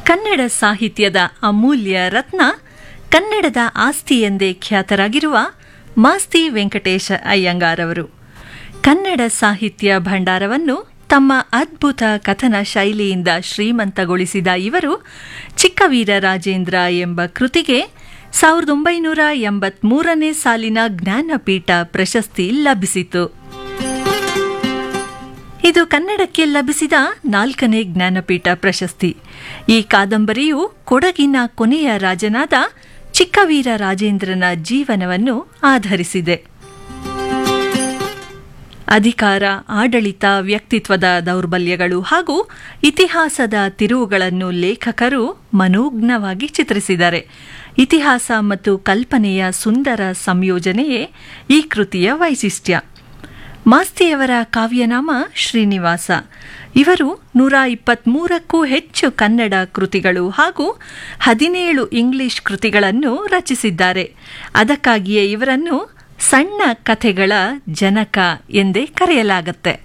ಕನ್ನಡ ಸಾಹಿತ್ಯದ ಅಮೂಲ್ಯ ರತ್ನ ಕನ್ನಡದ ಆಸ್ತಿ ಎಂದೇ ಖ್ಯಾತರಾಗಿರುವ ಮಾಸ್ತಿ ವೆಂಕಟೇಶ ಅಯ್ಯಂಗಾರವರು ಕನ್ನಡ ಸಾಹಿತ್ಯ ಭಂಡಾರವನ್ನು ತಮ್ಮ ಅದ್ಭುತ ಕಥನ ಶೈಲಿಯಿಂದ ಶ್ರೀಮಂತಗೊಳಿಸಿದ ಇವರು ಚಿಕ್ಕವೀರ ರಾಜೇಂದ್ರ ಎಂಬ ಕೃತಿಗೆ ಸಾವಿರದ ಒಂಬೈನೂರ ಎಂಬತ್ಮೂರನೇ ಸಾಲಿನ ಜ್ಞಾನಪೀಠ ಪ್ರಶಸ್ತಿ ಲಭಿಸಿತು ಇದು ಕನ್ನಡಕ್ಕೆ ಲಭಿಸಿದ ನಾಲ್ಕನೇ ಜ್ಞಾನಪೀಠ ಪ್ರಶಸ್ತಿ ಈ ಕಾದಂಬರಿಯು ಕೊಡಗಿನ ಕೊನೆಯ ರಾಜನಾದ ಚಿಕ್ಕವೀರ ರಾಜೇಂದ್ರನ ಜೀವನವನ್ನು ಆಧರಿಸಿದೆ ಅಧಿಕಾರ ಆಡಳಿತ ವ್ಯಕ್ತಿತ್ವದ ದೌರ್ಬಲ್ಯಗಳು ಹಾಗೂ ಇತಿಹಾಸದ ತಿರುವುಗಳನ್ನು ಲೇಖಕರು ಮನೋಜ್ಞವಾಗಿ ಚಿತ್ರಿಸಿದ್ದಾರೆ ಇತಿಹಾಸ ಮತ್ತು ಕಲ್ಪನೆಯ ಸುಂದರ ಸಂಯೋಜನೆಯೇ ಈ ಕೃತಿಯ ವೈಶಿಷ್ಟ್ಯ ಮಾಸ್ತಿಯವರ ಕಾವ್ಯನಾಮ ಶ್ರೀನಿವಾಸ ಇವರು ನೂರ ಇಪ್ಪತ್ಮೂರಕ್ಕೂ ಹೆಚ್ಚು ಕನ್ನಡ ಕೃತಿಗಳು ಹಾಗೂ ಹದಿನೇಳು ಇಂಗ್ಲಿಷ್ ಕೃತಿಗಳನ್ನು ರಚಿಸಿದ್ದಾರೆ ಅದಕ್ಕಾಗಿಯೇ ಇವರನ್ನು ಸಣ್ಣ ಕಥೆಗಳ ಜನಕ ಎಂದೇ ಕರೆಯಲಾಗುತ್ತೆ